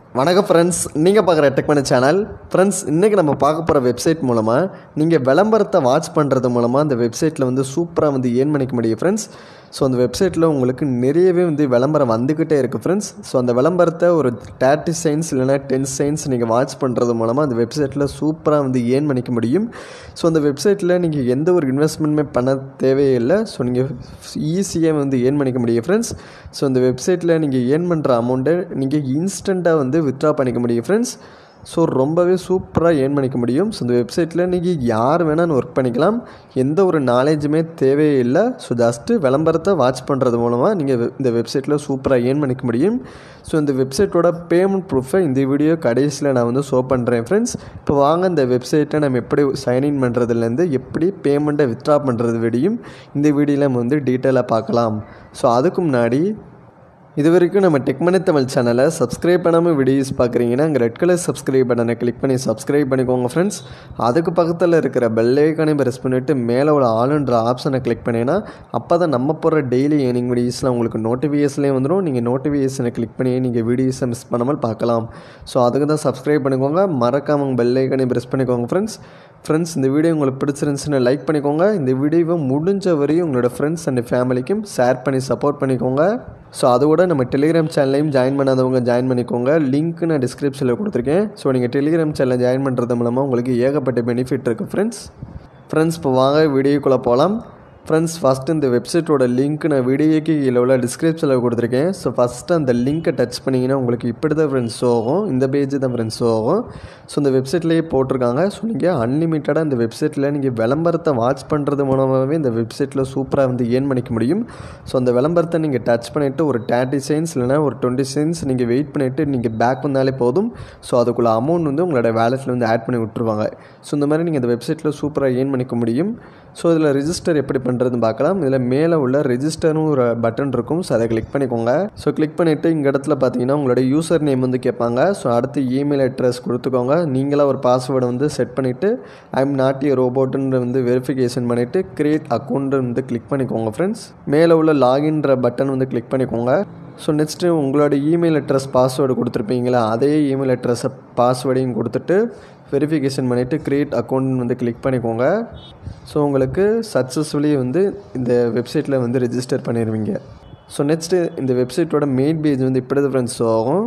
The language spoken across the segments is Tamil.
வணக்கம் ஃப்ரெண்ட்ஸ் நீங்கள் பார்க்குற டெக்மனி சேனல் ஃப்ரெண்ட்ஸ் இன்றைக்கி நம்ம பார்க்க போகிற வெப்சைட் மூலமாக நீங்கள் விளம்பரத்தை வாட்ச் பண்ணுறது மூலமாக அந்த வெப்சைட்டில் வந்து சூப்பராக வந்து ஏர்ன் பண்ணிக்க முடியும் ஃப்ரெண்ட்ஸ் ஸோ அந்த வெப்சைட்டில் உங்களுக்கு நிறையவே வந்து விளம்பரம் வந்துக்கிட்டே இருக்குது ஃப்ரெண்ட்ஸ் ஸோ அந்த விளம்பரத்தை ஒரு தேர்ட்டி சைன்ஸ் இல்லைனா டென் சைன்ஸ் நீங்கள் வாட்ச் பண்ணுறது மூலமாக அந்த வெப்சைட்டில் சூப்பராக வந்து ஏர்ன் பண்ணிக்க முடியும் ஸோ அந்த வெப்சைட்டில் நீங்கள் எந்த ஒரு இன்வெஸ்ட்மெண்ட்டுமே பண்ண தேவையே இல்லை ஸோ நீங்கள் ஈஸியாக வந்து ஏர்ன் பண்ணிக்க முடியும் ஃப்ரெண்ட்ஸ் ஸோ அந்த வெப்சைட்டில் நீங்கள் ஏர்ன் பண்ணுற அமௌண்ட்டை நீங்கள் இன்ஸ்டண்ட்டாக வந்து வித்ட்ரா பண்ணிக்க முடியும் ஃப்ரெண்ட்ஸ் ஸோ ரொம்பவே சூப்பராக ஏர்ன் பண்ணிக்க முடியும் ஸோ இந்த வெப்சைட்டில் நீங்கள் யார் வேணாலும் ஒர்க் பண்ணிக்கலாம் எந்த ஒரு நாலேஜுமே தேவையே இல்லை ஸோ ஜஸ்ட்டு விளம்பரத்தை வாட்ச் பண்ணுறது மூலமாக நீங்கள் இந்த வெப்சைட்டில் சூப்பராக ஏர்ன் பண்ணிக்க முடியும் ஸோ இந்த வெப்சைட்டோட பேமெண்ட் ப்ரூஃபை இந்த வீடியோ கடைசியில் நான் வந்து ஷோ பண்ணுறேன் ஃப்ரெண்ட்ஸ் இப்போ வாங்க இந்த வெப்சைட்டை நம்ம எப்படி சைன்இன் பண்ணுறதுலேருந்து எப்படி பேமெண்ட்டை வித்ட்ரா பண்ணுறது விடியும் இந்த வீடியோவில் நம்ம வந்து டீட்டெயிலாக பார்க்கலாம் ஸோ அதுக்கு முன்னாடி இது வரைக்கும் நம்ம டெக்மனி தமிழ் சேனலை சப்ஸ்கிரைப் பண்ணாமல் வீடியோஸ் பார்க்குறீங்கன்னா அங்கே ரெட் கலர் சப்ஸ்கிரைப் பட்டனை கிளிக் பண்ணி சப்ஸ்கிரைப் பண்ணிக்கோங்க ஃப்ரெண்ட்ஸ் அதுக்கு பக்கத்தில் இருக்கிற பெல் ஐக்கானே ப்ரெஸ் பண்ணிவிட்டு மேலே உள்ள ஆளுன்ற ஆப்ஷனை கிளிக் பண்ணிங்கன்னா அப்போ தான் நம்ம போகிற டெய்லி ஏர்னிங் வீடியோஸில் உங்களுக்கு நோட்டிஃபிகேஷன்லேயே வந்துடும் நீங்கள் நோட்டிஃபிகேஷனை கிளிக் பண்ணி நீங்கள் வீடியோஸை மிஸ் பண்ணாமல் பார்க்கலாம் ஸோ அதுக்கு தான் சப்ஸ்கிரைப் பண்ணிக்கோங்க மறக்காமல் பெல் ஐக்கானே ப்ரெஸ் பண்ணிக்கோங்க ஃப்ரெண்ட்ஸ் ஃப்ரெண்ட்ஸ் இந்த வீடியோ உங்களுக்கு பிடிச்சிருந்துச்சுன்னு லைக் பண்ணிக்கோங்க இந்த வீடியோவை முடிஞ்ச வரையும் உங்களோட ஃப்ரெண்ட்ஸ் அண்ட் ஃபேமிலிக்கும் ஷேர் பண்ணி சப்போர்ட் பண்ணிக்கோங்க ஸோ அதோட நம்ம டெலிகிராம் சேனல்லையும் ஜாயின் பண்ணாதவங்க ஜாயின் பண்ணிக்கோங்க லிங்க் நான் டிஸ்கிரிப்ஷனில் கொடுத்துருக்கேன் ஸோ நீங்கள் டெலிகிராம் சேனலில் ஜாயின் பண்ணுறது மூலமாக உங்களுக்கு ஏகப்பட்ட பெனிஃபிட் இருக்குது ஃப்ரெண்ட்ஸ் ஃப்ரெண்ட்ஸ் இப்போ வாங்க வீடியோக்குள்ளே போகலாம் ஃப்ரெண்ட்ஸ் ஃபஸ்ட்டு இந்த வெப்சைட்டோட லிங்க் நான் வீடியோக்கு கீழே உள்ள டிஸ்கிரிப்ஷனில் கொடுத்துருக்கேன் ஸோ ஃபஸ்ட்டு அந்த லிங்க்கை டச் பண்ணிங்கன்னா உங்களுக்கு இப்படி தான் ஃப்ரெண்ட்ஸ் ஷோ ஆகும் இந்த பேஜ் தான் ஃப்ரெண்ட்ஸ் ஷோ ஆகும் ஸோ இந்த வெப்சைட்லேயே போட்டிருக்காங்க ஸோ நீங்கள் அன்லிமிட்டடாக இந்த வெப்சைட்டில் நீங்கள் விளம்பரத்தை வாட்ச் பண்ணுறது மூலமாகவே இந்த வெப்சைட்டில் சூப்பராக வந்து ஏர்ன் பண்ணிக்க முடியும் ஸோ அந்த விளம்பரத்தை நீங்கள் டச் பண்ணிவிட்டு ஒரு தேர்ட்டி சென்ஸ் இல்லைனா ஒரு டுவெண்ட்டி சென்ஸ் நீங்கள் வெயிட் பண்ணிவிட்டு நீங்கள் பேக் வந்தாலே போதும் ஸோ அதுக்குள்ள அமௌண்ட் வந்து உங்களோட வேலெட்டில் வந்து ஆட் பண்ணி விட்ருவாங்க ஸோ இந்த மாதிரி நீங்கள் இந்த வெப்சைட்டில் சூப்பராக ஏர்ன் பண்ணிக்க முடியும் ஸோ இதில் ரிஜிஸ்டர் எப்படி பண்ணுறதுன்னு பார்க்கலாம் இதில் மேலே உள்ள ரெஜிஸ்டர்னு ஒரு பட்டன் இருக்கும் ஸோ அதை கிளிக் பண்ணிக்கோங்க ஸோ கிளிக் பண்ணிவிட்டு இங்கே இடத்துல பார்த்தீங்கன்னா உங்களோட யூசர் நேம் வந்து கேட்பாங்க ஸோ அடுத்து இமெயில் அட்ரஸ் கொடுத்துக்கோங்க நீங்களாக ஒரு பாஸ்வேர்டை வந்து செட் பண்ணிவிட்டு ஐ எம் நாட் ஏ ரோபோட்டுன்னு வந்து வெரிஃபிகேஷன் பண்ணிவிட்டு க்ரியேட் அக்கௌண்ட் வந்து கிளிக் பண்ணிக்கோங்க ஃப்ரெண்ட்ஸ் மேலே உள்ள லாகின்ற பட்டன் வந்து கிளிக் பண்ணிக்கோங்க ஸோ நெக்ஸ்ட்டு உங்களோட இமெயில் அட்ரஸ் பாஸ்வேர்டு கொடுத்துருப்பீங்களா அதே இமெயில் அட்ரஸை பாஸ்வேர்டையும் கொடுத்துட்டு வெரிஃபிகேஷன் பண்ணிவிட்டு க்ரியேட் அக்கௌண்ட் வந்து கிளிக் பண்ணிக்கோங்க ஸோ உங்களுக்கு சக்ஸஸ்ஃபுல்லி வந்து இந்த வெப்சைட்டில் வந்து ரெஜிஸ்டர் பண்ணிடுவீங்க ஸோ நெக்ஸ்ட்டு இந்த வெப்சைட்டோட மெயின் பேஜ் வந்து இப்படி தான் ஃப்ரெண்ட்ஸ் ஆகும்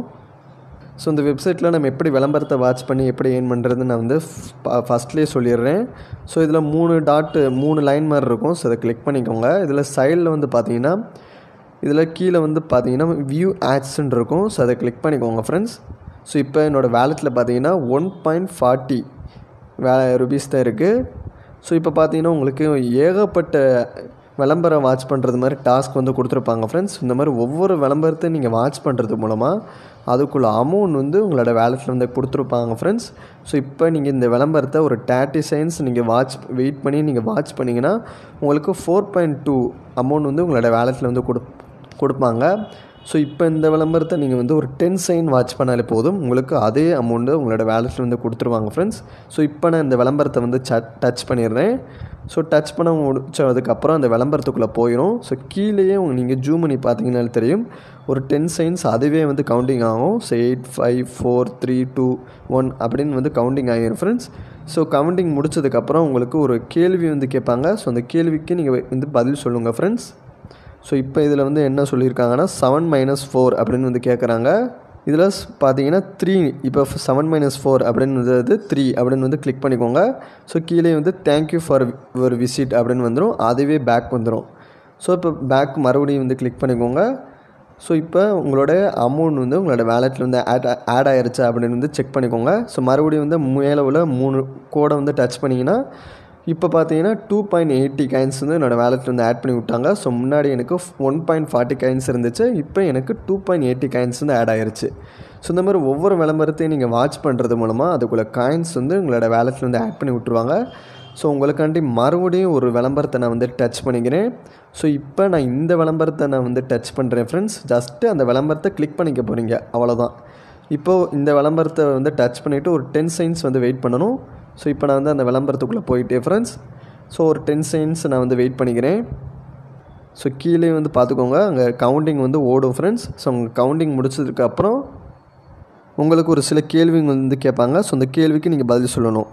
ஸோ இந்த வெப்சைட்டில் நம்ம எப்படி விளம்பரத்தை வாட்ச் பண்ணி எப்படி ஏர்ன் பண்ணுறதுன்னு நான் வந்து ஃபஸ்ட்லேயே சொல்லிடுறேன் ஸோ இதில் மூணு டாட்டு மூணு லைன் மாதிரி இருக்கும் ஸோ அதை கிளிக் பண்ணிக்கோங்க இதில் சைடில் வந்து பார்த்தீங்கன்னா இதில் கீழே வந்து பார்த்தீங்கன்னா வியூ ஆட்ஸ்ன்னு இருக்கும் ஸோ அதை கிளிக் பண்ணிக்கோங்க ஃப்ரெண்ட்ஸ் ஸோ இப்போ என்னோடய வேலெட்டில் பார்த்தீங்கன்னா ஒன் பாயிண்ட் ஃபார்ட்டி வே ருபீஸ் தான் இருக்குது ஸோ இப்போ பார்த்தீங்கன்னா உங்களுக்கு ஏகப்பட்ட விளம்பரம் வாட்ச் பண்ணுறது மாதிரி டாஸ்க் வந்து கொடுத்துருப்பாங்க ஃப்ரெண்ட்ஸ் இந்த மாதிரி ஒவ்வொரு விளம்பரத்தை நீங்கள் வாட்ச் பண்ணுறது மூலமாக அதுக்குள்ள அமௌண்ட் வந்து உங்களோட வேலெட்டில் வந்து கொடுத்துருப்பாங்க ஃப்ரெண்ட்ஸ் ஸோ இப்போ நீங்கள் இந்த விளம்பரத்தை ஒரு தேர்ட்டி செகண்ட்ஸ் நீங்கள் வாட்ச் வெயிட் பண்ணி நீங்கள் வாட்ச் பண்ணிங்கன்னா உங்களுக்கு ஃபோர் பாயிண்ட் டூ அமௌண்ட் வந்து உங்களோட வேலெட்டில் வந்து கொடு கொடுப்பாங்க ஸோ இப்போ இந்த விளம்பரத்தை நீங்கள் வந்து ஒரு டென் சைன் வாட்ச் பண்ணாலே போதும் உங்களுக்கு அதே அமௌண்ட்டு உங்களோட வேலெட்டில் வந்து கொடுத்துருவாங்க ஃப்ரெண்ட்ஸ் ஸோ இப்போ நான் இந்த விளம்பரத்தை வந்து ச டச் பண்ணிடுறேன் ஸோ டச் பண்ண முடிச்சதுக்கப்புறம் அந்த விளம்பரத்துக்குள்ளே போயிடும் ஸோ கீழேயே நீங்கள் ஜூம் பண்ணி பார்த்தீங்கன்னாலே தெரியும் ஒரு டென் சைன்ஸ் அதுவே வந்து கவுண்டிங் ஆகும் so eight five four three two one அப்படின்னு வந்து கவுண்டிங் ஆகிடும் ஃப்ரெண்ட்ஸ் ஸோ கவுண்டிங் முடிச்சதுக்கப்புறம் உங்களுக்கு ஒரு கேள்வி வந்து கேட்பாங்க ஸோ அந்த கேள்விக்கு நீங்கள் வந்து பதில் சொல்லுங்கள் ஃப்ரெண்ட்ஸ் ஸோ இப்போ இதில் வந்து என்ன சொல்லியிருக்காங்கன்னா செவன் மைனஸ் ஃபோர் அப்படின்னு வந்து கேட்குறாங்க இதில் பார்த்தீங்கன்னா த்ரீ இப்போ செவன் மைனஸ் ஃபோர் அப்படின்னு வந்து த்ரீ அப்படின்னு வந்து கிளிக் பண்ணிக்கோங்க ஸோ கீழே வந்து தேங்க்யூ ஃபார் ஒரு விசிட் அப்படின்னு வந்துடும் அதுவே பேக் வந்துடும் ஸோ இப்போ பேக் மறுபடியும் வந்து கிளிக் பண்ணிக்கோங்க ஸோ இப்போ உங்களோட அமௌண்ட் வந்து உங்களோட வேலெட்டில் வந்து ஆட் ஆட் ஆயிருச்சா அப்படின்னு வந்து செக் பண்ணிக்கோங்க ஸோ மறுபடியும் வந்து மேலே உள்ள மூணு கோடை வந்து டச் பண்ணிங்கன்னா இப்போ பார்த்தீங்கன்னா டூ பாயிண்ட் எயிட்டி காயின்ஸ் வந்து என்னோடய வேலெட்டில் வந்து ஆட் பண்ணி விட்டாங்க ஸோ முன்னாடி எனக்கு ஒன் பாயிண்ட் ஃபார்ட்டி காயின்ஸ் இருந்துச்சு இப்போ எனக்கு டூ பாயிண்ட் எயிட்டி காயின்ஸ் வந்து ஆட் ஆயிருச்சு ஸோ இந்த மாதிரி ஒவ்வொரு விளம்பரத்தையும் நீங்கள் வாட்ச் பண்ணுறது மூலமாக அதுக்குள்ளே காயின்ஸ் வந்து உங்களோட வேலெட்டில் வந்து ஆட் பண்ணி விட்ருவாங்க ஸோ உங்களுக்காண்டி மறுபடியும் ஒரு விளம்பரத்தை நான் வந்து டச் பண்ணிக்கிறேன் ஸோ இப்போ நான் இந்த விளம்பரத்தை நான் வந்து டச் பண்ணுறேன் ஃப்ரெண்ட்ஸ் ஜஸ்ட்டு அந்த விளம்பரத்தை கிளிக் பண்ணிக்க போகிறீங்க அவ்வளோதான் இப்போது இந்த விளம்பரத்தை வந்து டச் பண்ணிவிட்டு ஒரு டென் சைன்ஸ் வந்து வெயிட் பண்ணணும் ஸோ இப்போ நான் வந்து அந்த விளம்பரத்துக்குள்ளே போயிட்டே ஃப்ரெண்ட்ஸ் ஸோ ஒரு டென் சைன்ஸ் நான் வந்து வெயிட் பண்ணிக்கிறேன் ஸோ கீழே வந்து பார்த்துக்கோங்க அங்கே கவுண்டிங் வந்து ஓடும் ஃப்ரெண்ட்ஸ் ஸோ உங்கள் கவுண்டிங் முடிச்சதுக்கப்புறம் உங்களுக்கு ஒரு சில கேள்விங்க வந்து கேட்பாங்க ஸோ அந்த கேள்விக்கு நீங்கள் பதில் சொல்லணும்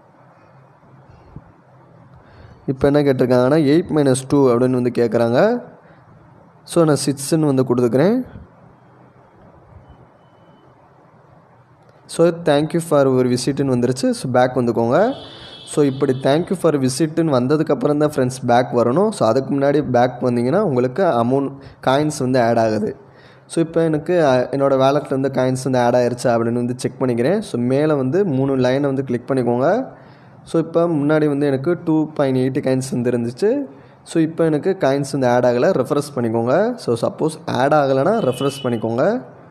இப்போ என்ன கேட்டிருக்காங்கன்னா எயிட் மைனஸ் டூ அப்படின்னு வந்து கேட்குறாங்க ஸோ நான் சிக்ஸ்ன்னு வந்து கொடுத்துக்கிறேன் ஸோ தேங்க்யூ ஃபார் ஒரு விசிட்டுன்னு வந்துருச்சு ஸோ பேக் வந்துக்கோங்க ஸோ இப்படி தேங்க்யூ ஃபார் விசிட்டுன்னு வந்ததுக்கப்புறம் தான் ஃப்ரெண்ட்ஸ் பேக் வரணும் ஸோ அதுக்கு முன்னாடி பேக் வந்தீங்கன்னா உங்களுக்கு அமௌண்ட் காயின்ஸ் வந்து ஆட் ஆகுது ஸோ இப்போ எனக்கு அஹ், என்னோடய வேலெட்டில் வந்து காயின்ஸ் வந்து ஆட் ஆயிருச்சா அப்படின்னு வந்து செக் பண்ணிக்கிறேன் ஸோ மேலே வந்து மூணு லைனை வந்து கிளிக் பண்ணிக்கோங்க ஸோ இப்போ முன்னாடி வந்து எனக்கு டூ பாயிண்ட் எயிட்டி காயின்ஸ் வந்து இருந்துச்சு ஸோ இப்போ எனக்கு காயின்ஸ் வந்து ஆட் ஆகலை ரெஃப்ரெஷ் பண்ணிக்கோங்க ஸோ சப்போஸ் ஆட் ஆகலைன்னா ரெஃப்ரெஷ் பண்ணிக்கோங்க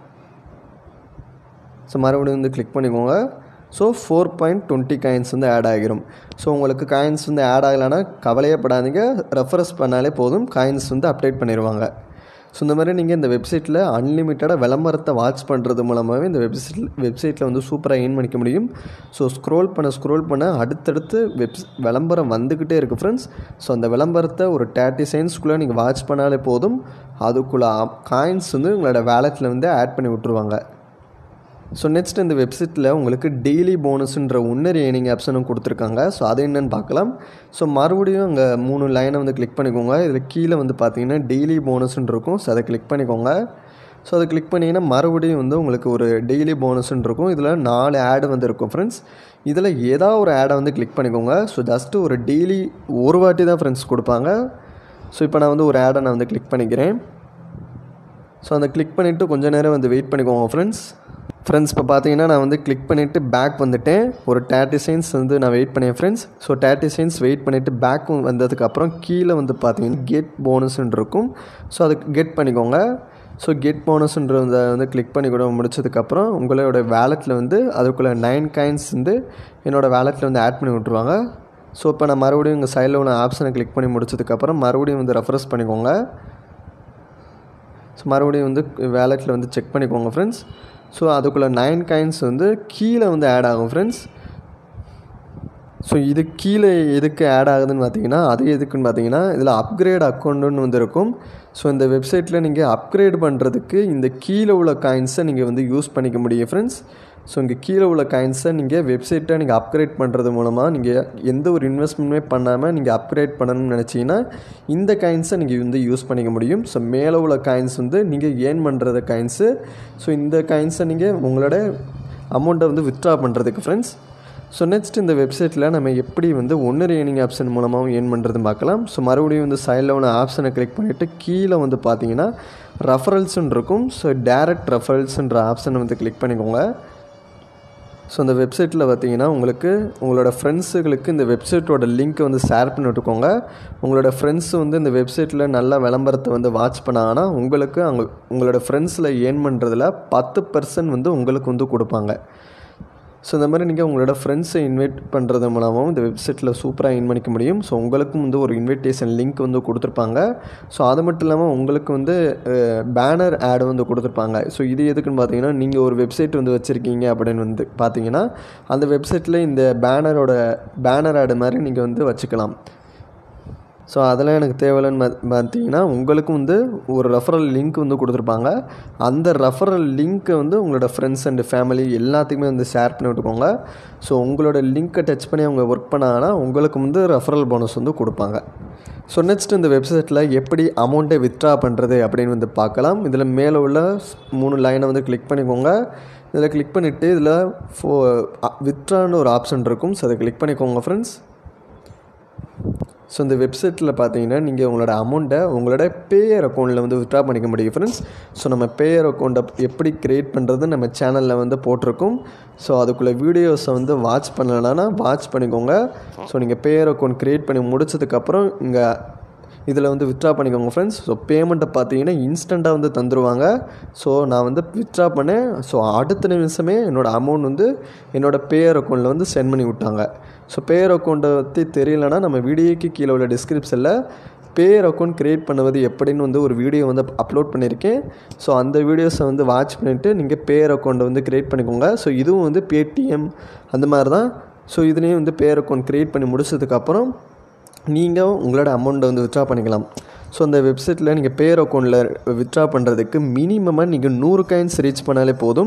ஸோ மறுபடியும் வந்து கிளிக் பண்ணிக்கோங்க so four point twenty coins வந்து ஆட் ஆகிரும் ஸோ உங்களுக்கு காயின்ஸ் வந்து ஆட் ஆகலைன்னா கவலையே படாதீங்க ரெஃபரன்ஸ் பண்ணாலே போதும் காயின்ஸ் வந்து அப்டேட் பண்ணிடுவாங்க ஸோ இந்த மாதிரி நீங்கள் இந்த வெப்சைட்டில் அன்லிமிட்டடாக விளம்பரத்தை வாட்ச் பண்ணுறது மூலமாகவே இந்த வெப்சைட்டில் வெப்சைட்டில் வந்து சூப்பராக ஏர்ன் பண்ணிக்க முடியும் ஸோ ஸ்க்ரோல் பண்ண ஸ்க்ரோல் பண்ண அடுத்தடுத்து வெப்ஸ் விளம்பரம் வந்துக்கிட்டே இருக்குது ஃப்ரெண்ட்ஸ் ஸோ அந்த விளம்பரத்தை ஒரு தேர்ட்டி செகண்ட்ஸ்குள்ளே நீங்கள் வாட்ச் பண்ணாலே போதும் அதுக்குள்ளே காயின்ஸ் வந்து உங்களோட வேலெட்டில் வந்து ஆட் பண்ணி விட்ருவாங்க ஸோ நெக்ஸ்ட் இந்த வெப்சைட்டில் உங்களுக்கு டெய்லி போனஸ்ன்ற இன்னொரு ஏர்னிங் ஆப்ஷனும் கொடுத்துருக்காங்க ஸோ அது என்னென்னு பார்க்கலாம் ஸோ மறுபடியும் அங்கே மூணு லைனை வந்து கிளிக் பண்ணிக்கோங்க இதில் கீழே வந்து பார்த்தீங்கன்னா டெய்லி போனஸ்ன்னு இருக்கும் ஸோ அதை கிளிக் பண்ணிக்கோங்க ஸோ அதை கிளிக் பண்ணிங்கன்னா மறுபடியும் வந்து உங்களுக்கு ஒரு டெய்லி போனஸ்ன்னு இருக்கும் இதில் நாலு ஆடு வந்து இருக்கும் ஃப்ரெண்ட்ஸ் இதில் ஏதாவது ஒரு ஆடை வந்து கிளிக் பண்ணிக்கோங்க ஸோ ஜஸ்ட்டு ஒரு டெய்லி ஒரு வாட்டி தான் ஃப்ரெண்ட்ஸ் கொடுப்பாங்க ஸோ இப்போ நான் வந்து ஒரு ஆடை நான் வந்து கிளிக் பண்ணிக்கிறேன் ஸோ அந்த கிளிக் பண்ணிவிட்டு கொஞ்ச நேரம் வந்து வெயிட் பண்ணிக்கோங்க ஃப்ரெண்ட்ஸ் ஃப்ரெண்ட்ஸ் இப்போ பார்த்தீங்கன்னா நான் வந்து கிளிக் பண்ணிவிட்டு பேக் வந்துட்டேன் ஒரு தேர்ட்டி செகண்ட்ஸ் வந்து நான் வெயிட் பண்ணேன் friends so thirty seconds wait பண்ணிவிட்டு பேக் வந்ததுக்கப்புறம் கீழே வந்து பார்த்தீங்கன்னா கெட் போனஸ்ன்னு இருக்கும் ஸோ அதுக்கு கெட் பண்ணிக்கோங்க ஸோ கெட் போனஸ்ன்றத வந்து கிளிக் பண்ணி கூட முடிச்சதுக்கப்புறம் உங்களோட வேலெட்டில் வந்து அதுக்குள்ளே நைன் காயின்ஸ் வந்து என்னோடய வேலெட்டில் வந்து ஆட் பண்ணி விட்ருவாங்க ஸோ இப்போ நான் மறுபடியும் இங்கே சைடில் உள்ள ஆப்ஷனை கிளிக் பண்ணி முடிச்சதுக்கப்புறம் மறுபடியும் வந்து ரெஃப்ரெஷ் பண்ணிக்கோங்க ஸோ மறுபடியும் வந்து வேலெட்டில் வந்து செக் பண்ணிக்கோங்க ஃப்ரெண்ட்ஸ் ஸோ அதுக்குள்ளே நைன் காயின்ஸ் வந்து கீழே வந்து ஆட் ஆகும் ஃப்ரெண்ட்ஸ் ஸோ இது கீழே எதுக்கு ஆட் ஆகுதுன்னு பார்த்தீங்கன்னா அது எதுக்குன்னு பார்த்தீங்கன்னா இதில் அப்கிரேட் அக்கௌண்ட்டுன்னு வந்து இருக்கும் ஸோ இந்த வெப்சைட்டில் நீங்கள் அப்கிரேட் பண்ணுறதுக்கு இந்த கீழே உள்ள காயின்ஸை நீங்கள் வந்து யூஸ் பண்ணிக்க முடியும் ஃப்ரெண்ட்ஸ் ஸோ இங்கே கீழே உள்ள காயின்ஸை நீங்கள் வெப்சைட்டை நீங்கள் அப்கிரேட் பண்ணுறது மூலமாக நீங்கள் எந்த ஒரு இன்வெஸ்ட்மெண்ட்டுமே பண்ணாமல் நீங்கள் அப்கிரேட் பண்ணணும்னு நினச்சிங்கன்னா இந்த காயின்ஸை நீங்கள் வந்து யூஸ் பண்ணிக்க முடியும் ஸோ மேலே உள்ள காயின்ஸ் வந்து நீங்கள் ஏர்ன் பண்ணுறது காயின்ஸு ஸோ இந்த காயின்ஸை நீங்கள் உங்களோட அமௌண்ட்டை வந்து வித்ட்ரா பண்ணுறதுக்கு ஃப்ரெண்ட்ஸ் ஸோ நெக்ஸ்ட் இந்த வெப்சைட்டில் நம்ம எப்படி வந்து ஒன்று ஏர்னிங் ஆப்ஷன் மூலமாகவும் ஏர்ன் பண்ணுறதுன்னு பார்க்கலாம் ஸோ மறுபடியும் வந்து சைடில் ஒன்று ஆப்ஷனை கிளிக் பண்ணிவிட்டு கீழே வந்து பார்த்தீங்கன்னா ரெஃபரல்ஸ்ன்னு இருக்கும் ஸோ டேரக்ட் ரெஃபரல்ஸ்ன்ற ஆப்ஷனை வந்து கிளிக் பண்ணிக்கோங்க ஸோ அந்த வெப்சைட்டில் பார்த்தீங்கன்னா உங்களுக்கு உங்களோட ஃப்ரெண்ட்ஸுகளுக்கு இந்த வெப்சைட்டோட லிங்க்கை வந்து ஷேர் பண்ணி விட்டுக்கோங்க உங்களோட ஃப்ரெண்ட்ஸ் வந்து இந்த வெப்சைட்டில் நல்ல விளம்பரத்தை வந்து வாட்ச் பண்ணாங்கன்னா உங்களுக்கு அவங்க உங்களோட ஃப்ரெண்ட்ஸில் ஏர்ன் பண்ணுறதுல பத்து பர்சன்ட் வந்து உங்களுக்கு வந்து கொடுப்பாங்க ஸோ இந்த மாதிரி நீங்கள் உங்களோட ஃப்ரெண்ட்ஸை இன்வைட் பண்ணுறது மூலமாகவும் இந்த வெப்சைட்டில் சூப்பராக இன் பண்ணிக்க முடியும் ஸோ உங்களுக்கும் வந்து ஒரு இன்விடேஷன் லிங்க் வந்து கொடுத்துருப்பாங்க ஸோ அது மட்டும் இல்லாமல் உங்களுக்கு வந்து பேனர் ஆடு வந்து கொடுத்துருப்பாங்க ஸோ இது எதுக்குன்னு பார்த்தீங்கன்னா நீங்கள் ஒரு வெப்சைட் வந்து வச்சுருக்கீங்க அப்படின்னு வந்து பார்த்தீங்கன்னா அந்த வெப்சைட்டில் இந்த பேனரோட பேனர் ஆடு மாதிரி நீங்கள் வந்து வச்சுக்கலாம் ஸோ அதெல்லாம் எனக்கு தேவையில்லைன்னு பாத்- பார்த்தீங்கன்னா உங்களுக்கும் வந்து ஒரு ரெஃபரல் லிங்க் வந்து கொடுத்துருப்பாங்க அந்த ரெஃபரல் லிங்க்கை வந்து உங்களோட ஃப்ரெண்ட்ஸ் அண்ட் ஃபேமிலி எல்லாத்துக்குமே வந்து ஷேர் பண்ணி விட்டுக்கோங்க ஸோ உங்களோட லிங்க்கை டச் பண்ணி அவங்க ஒர்க் பண்ணாங்கன்னா உங்களுக்கு வந்து ரெஃபரல் போனஸ் வந்து கொடுப்பாங்க ஸோ நெக்ஸ்ட் இந்த வெப்சைட்டில் எப்படி அமௌண்ட்டை வித்ட்ரா பண்ணுறது அப்படின்னு வந்து பார்க்கலாம் இதில் மேலே உள்ள மூணு லைனை வந்து கிளிக் பண்ணிக்கோங்க இதில் கிளிக் பண்ணிவிட்டு இதில் ஃபோ வித்ட்ரான்னு ஒரு ஆப்ஷன் இருக்கும் ஸோ அதை கிளிக் பண்ணிக்கோங்க ஃப்ரெண்ட்ஸ் ஸோ இந்த வெப்சைட்டில் பார்த்தீங்கன்னா நீங்கள் உங்களோட அமௌண்ட்டை உங்களோட பேயர் அக்கௌண்ட்டில் வந்து வித்ட்ரா பண்ணிக்க முடியும் ஃப்ரெண்ட்ஸ் ஸோ நம்ம பேயர் அக்கௌண்ட்டை எப்படி க்ரியேட் பண்ணுறது நம்ம சேனலில் வந்து போட்டிருக்கோம் ஸோ அதுக்குள்ளே வீடியோஸை வந்து வாட்ச் பண்ணலைன்னா வாட்ச் பண்ணிக்கோங்க ஸோ நீங்கள் பேயர் அக்கௌண்ட் க்ரியேட் பண்ணி முடிச்சதுக்கப்புறம் இங்கே இதில் வந்து வித்ட்ரா பண்ணிக்கோங்க ஃப்ரெண்ட்ஸ் ஸோ பேமெண்ட்டை பார்த்தீங்கன்னா இன்ஸ்டண்ட்டாக வந்து தந்துடுவாங்க ஸோ நான் வந்து வித்ட்ரா பண்ணேன் ஸோ அடுத்த நிமிஷமே என்னோடய அமௌண்ட் வந்து என்னோடய பேயர் அக்கௌண்ட்டில் வந்து சென்ட் பண்ணி விட்டாங்க ஸோ பேயர் அக்கௌண்ட்டை பற்றி தெரியலனா நம்ம வீடியோக்கு கீழே உள்ள டிஸ்கிரிப்ஷனில் பேயர் அக்கௌண்ட் க்ரியேட் பண்ணுவது எப்படின்னு வந்து ஒரு வீடியோ வந்து அப்லோட் பண்ணியிருக்கேன் ஸோ அந்த வீடியோஸை வந்து வாட்ச் பண்ணிவிட்டு நீங்கள் பேயர் அக்கௌண்ட்டை வந்து க்ரியேட் பண்ணிக்கோங்க ஸோ இதுவும் வந்து பேடிஎம் அந்த மாதிரி தான் ஸோ இதுலேயும் வந்து பேயர் அக்கௌண்ட் க்ரியேட் பண்ணி முடிச்சதுக்கப்புறம் நீங்கள் உங்களோட அமௌண்ட்டை வந்து வித்ட்ரா பண்ணிக்கலாம் ஸோ அந்த வெப்சைட்டில் நீங்கள் பேர் அக்கௌண்ட்டில் வித்ட்ரா பண்ணுறதுக்கு மினிமமாக நீங்கள் நூறு காயின்ஸ் ரீச் பண்ணாலே போதும்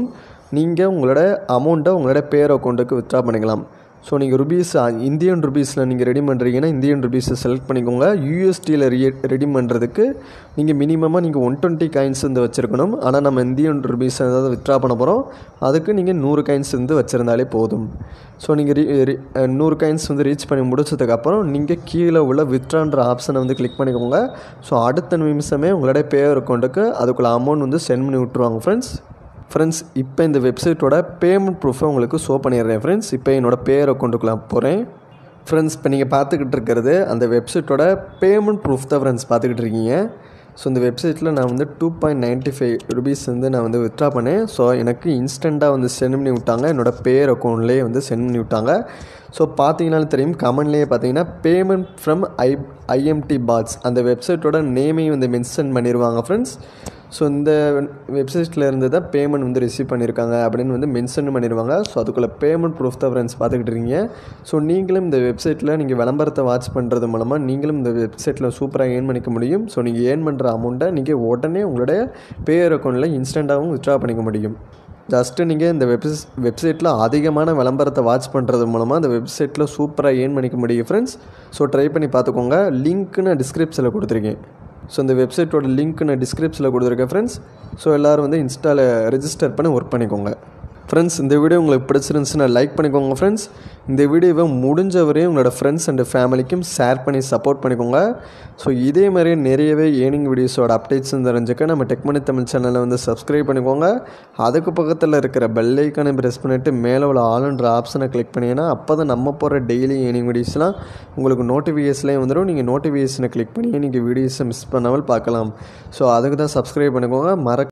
நீங்கள் உங்களோட அமௌண்ட்டை உங்களோட பேர் அக்கௌண்ட்டுக்கு வித்ட்ரா பண்ணிக்கலாம் ஸோ நீங்கள் ருபீஸ் இந்தியன் ருபீஸில் நீங்கள் ரெடி பண்ணுறீங்கன்னா இந்தியன் ருபீஸை செலக்ட் பண்ணிக்கோங்க யூஎஸ்டியில் ரெ ரெடி பண்ணுறதுக்கு நீங்கள் மினிமமாக நீங்கள் ஒன் டுவெண்ட்டி காயின்ஸ் வந்து வச்சுருக்கணும் ஆனால் நம்ம இந்தியன் ருபீஸ் ஏதாவது வித்ட்ரா பண்ண போகிறோம் அதுக்கு நீங்கள் நூறு காயின்ஸ் வந்து வச்சுருந்தாலே போதும் ஸோ நீங்கள் ரீ ரீ நூறு காயின்ஸ் வந்து ரீச் பண்ணி முடிச்சதுக்கப்புறம் நீங்கள் கீழே உள்ள வித்ட்ரான்ற ஆப்ஷனை வந்து கிளிக் பண்ணிக்கோங்க ஸோ அடுத்த நிமிஷமே உங்களோட பேர் அக்கௌண்ட்டுக்கு அதுக்குள்ள அமௌண்ட் வந்து சென்ட் பண்ணி விட்ருவாங்க ஃப்ரெண்ட்ஸ் ஃப்ரெண்ட்ஸ் இப்போ இந்த வெப்சைட்டோட பேமெண்ட் ப்ரூஃபை உங்களுக்கு ஷோ பண்ணிடுறேன் ஃப்ரெண்ட்ஸ் இப்போ என்னோட பேர் அக்கௌண்ட்டுக்குள்ள போகிறேன் ஃப்ரெண்ட்ஸ் இப்போ நீங்கள் பார்த்துக்கிட்டு இருக்கிறது அந்த வெப்சைட்டோட பேமெண்ட் ப்ரூஃப் தான் ஃப்ரெண்ட்ஸ் பார்த்துக்கிட்டு இருக்கீங்க ஸோ இந்த வெப்சைட்டில் நான் வந்து two point ninety five rupees வந்து நான் வந்து வித்ட்ரா பண்ணேன் ஸோ எனக்கு இன்ஸ்டண்ட்டாக வந்து சென்ட் பண்ணி விட்டாங்க என்னோடய பேர் அக்கௌண்ட்லேயே வந்து சென்ட் பண்ணி விட்டாங்க ஸோ பார்த்தீங்கனாலும் தெரியும் கமெண்ட்லேயே பார்த்தீங்கன்னா payment from I IMT bots அந்த வெப்சைட்டோட நேமையும் வந்து மென்ஷன் பண்ணிடுவாங்க ஃப்ரெண்ட்ஸ் ஸோ இந்த வெப்சைட்டில் இருந்து தான் பேமெண்ட் வந்து ரிசீவ் பண்ணியிருக்காங்க அப்படின்னு வந்து மென்ஷன் பண்ணிடுவாங்க ஸோ அதுக்குள்ளே பேமெண்ட் ப்ரூஃப் தான் ஃப்ரெண்ட்ஸ் பார்த்துக்கிட்டு இருக்கீங்க ஸோ நீங்களும் இந்த வெப்சைட்டில் நீங்கள் விளம்பரத்தை வாட்ச் பண்ணுறது மூலமாக நீங்களும் இந்த வெப்சைட்டில் சூப்பராக ஏர்ன் பண்ணிக்க முடியும் ஸோ நீங்கள் ஏர்ன் பண்ணுற அமௌண்ட்டை நீங்கள் உடனே உங்களுடைய பேர் அக்கௌண்ட்டில் இன்ஸ்டண்ட்டாகவும் வித்ட்ரா பண்ணிக்க முடியும் ஜஸ்ட்டு நீங்கள் இந்த வெப்ஸ் வெப்சைட்டில் அதிகமான விளம்பரத்தை வாட்ச் பண்ணுறது மூலமாக அந்த வெப்சைட்டில் சூப்பராக ஏர்ன் பண்ணிக்க முடியும் ஃப்ரெண்ட்ஸ் ஸோ ட்ரை பண்ணி பார்த்துக்கோங்க லிங்க் நான் டிஸ்கிரிப்ஷனில் கொடுத்துருக்கேன் ஸோ இந்த வெப்சைட்டோட லிங்க் நான் டிஸ்கிரிப்ஷனில் கொடுத்துருக்கேன் ஃப்ரெண்ட்ஸ் ஸோ எல்லோரும் வந்து இன்ஸ்டாவில் ரெஜிஸ்டர் பண்ணி ஒர்க் பண்ணிக்கோங்க ஃப்ரெண்ட்ஸ் இந்த வீடியோ உங்களுக்கு பிடிச்சிருந்துச்சுன்னா லைக் பண்ணிக்கோங்க ஃப்ரெண்ட்ஸ் இந்த வீடியோவை முடிஞ்ச வரையும் உங்களோட ஃப்ரெண்ட்ஸ் அண்ட் ஃபேமிலிக்கும் ஷேர் பண்ணி சப்போர்ட் பண்ணிக்கோங்க ஸோ இதே மாதிரியே நிறையவே ஏர்னிங் வீடியோஸோட அப்டேட்ஸ் தெரிஞ்சுக்க நம்ம டெக்மனி தமிழ் சேனலை வந்து சப்ஸ்கிரைப் பண்ணிக்கோங்க அதுக்கு பக்கத்தில் இருக்கிற பெல் ஐக்கானை ப்ரெஸ் பண்ணிவிட்டு மேலே உள்ள ஆல்ன்ற ஆப்ஷனை கிளிக் பண்ணிங்கன்னா அப்போ தான் நம்ம போகிற டெய்லி ஏர்னிங் வீடியோஸ்லாம் உங்களுக்கு நோட்டிஃபிகேஷன்லேயே வந்துடும் நீங்கள் நோட்டிஃபிகேஷனை கிளிக் பண்ணி நீங்கள் வீடியோஸை மிஸ் பண்ணாமல் பார்க்கலாம் ஸோ அதுக்கு தான் சப்ஸ்கிரைப் பண்ணிக்கோங்க மற